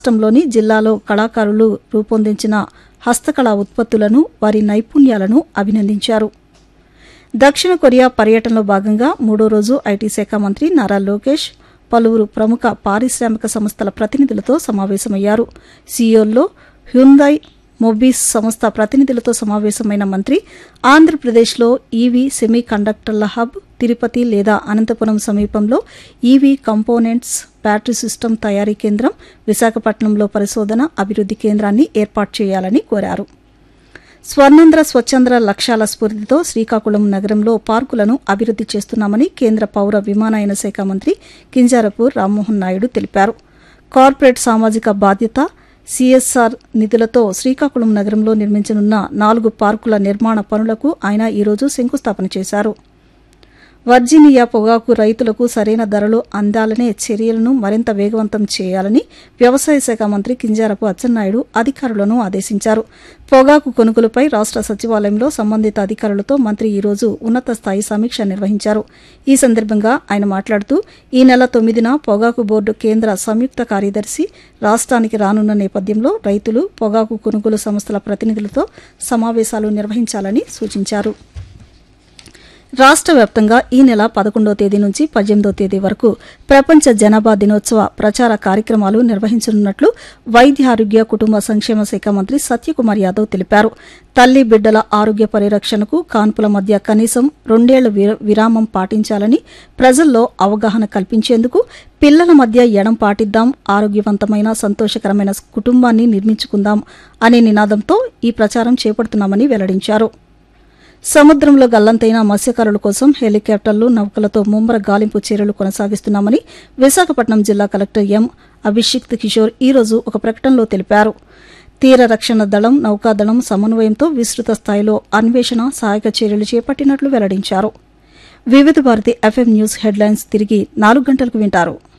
రాష్ట్రంలోని జిల్లాలో కళాకారులు రూపొందించిన హస్తకళా ఉత్పత్తులను వారి నైపుణ్యాలను అభినందించారు దక్షిణ కొరియా పర్యటనలో భాగంగా మూడో రోజు ఐటీ శాఖ మంత్రి నారా లోకేష్ పలువురు ప్రముఖ పారిశ్రామిక సంస్థల ప్రతినిధులతో సమావేశమయ్యారు సియోల్లో హ్యుందాయ్ మొబీస్ సంస్థ ప్రతినిధులతో సమావేశమైన మంత్రి ఆంధ్రప్రదేశ్లో ఈవీ సెమీ కండక్టర్ల హబ్ తిరుపతి లేదా అనంతపురం సమీపంలో ఈవీ కంపోనెంట్స్ బ్యాటరీ సిస్టమ్ తయారీ కేంద్రం విశాఖపట్నంలో పరిశోధన అభివృద్ది కేంద్రాన్ని ఏర్పాటు చేయాలని కోరారు స్వర్ణంధ్ర స్వచ్ఛంద్ర లక్ష్యాల స్ఫూర్తితో శ్రీకాకుళం నగరంలో పార్కులను అభివృద్ది చేస్తున్నామని కేంద్ర పౌర విమానయాన శాఖ మంత్రి కింజారపు రామ్మోహన్ నాయుడు తెలిపారు కార్పొరేట్ సామాజిక బాధ్యత సీఎస్ఆర్ నిధులతో శ్రీకాకుళం నగరంలో నిర్మించనున్న నాలుగు పార్కుల నిర్మాణ పనులకు ఆయన ఈరోజు శంకుస్థాపన చేశారు వర్జీనియా పొగాకు రైతులకు సరైన ధరలు అందాలనే చర్యలను మరింత వేగవంతం చేయాలని వ్యవసాయ శాఖ మంత్రి కింజారపు అచ్చెన్నాయుడు అధికారులను ఆదేశించారు పొగాకు కొనుగోలుపై రాష్ట సచివాలయంలో సంబంధిత అధికారులతో మంత్రి ఈరోజు ఉన్నత స్థాయి సమీక్ష నిర్వహించారు ఈ సందర్భంగా ఆయన మాట్లాడుతూ ఈ నెల తొమ్మిదిన పొగాకు బోర్డు కేంద్ర సంయుక్త కార్యదర్శి రాష్ట్రానికి రానున్న నేపథ్యంలో రైతులు పొగాకు కొనుగోలు సంస్థల ప్రతినిధులతో సమావేశాలు నిర్వహించాలని సూచించారు రాష్ట్ర వ్యాప్తంగా ఈ నెల పదకొండో తేదీ నుంచి పద్దెనిమిదో తేదీ వరకు ప్రపంచ జనాభా దినోత్సవ ప్రచార కార్యక్రమాలు నిర్వహించనున్నట్లు వైద్య ఆరోగ్య కుటుంబ సంక్షేమ శాఖ మంత్రి సత్యకుమార్ యాదవ్ తెలిపారు తల్లి బిడ్డల ఆరోగ్య పరిరక్షణకు కాన్పుల మధ్య కనీసం రెండేళ్ల విర- విరామం పాటించాలని ప్రజల్లో అవగాహన కల్పించేందుకు పిల్లల మధ్య ఎడం పాటిద్దాం ఆరోగ్యవంతమైన సంతోషకరమైన కుటుంబాన్ని నిర్మించుకుందాం అనే నినాదంతో ఈ ప్రచారం చేపడుతున్నామని వెల్లడించారు సముద్రంలో గల్లంతైన మత్స్యకారుల కోసం హెలికాప్టర్లు నౌకలతో ముమ్మర గాలింపు చర్యలు కొనసాగిస్తున్నామని విశాఖపట్నం జిల్లా కలెక్టర్ ఎం అభిషిక్త్ కిషోర్ ఈ రోజు ఒక ప్రకటనలో తెలిపారు తీర రక్షణ దళం నౌకాదళం సమన్వయంతో విస్తృత స్థాయిలో అన్వేషణ సహాయక చర్యలు చేపట్టినట్లు వెల్లడించారు వివిధ భారతి ఎఫ్ఎం న్యూస్ హెడ్లైన్స్ తిరిగి నాలుగు గంటలకు వింటారు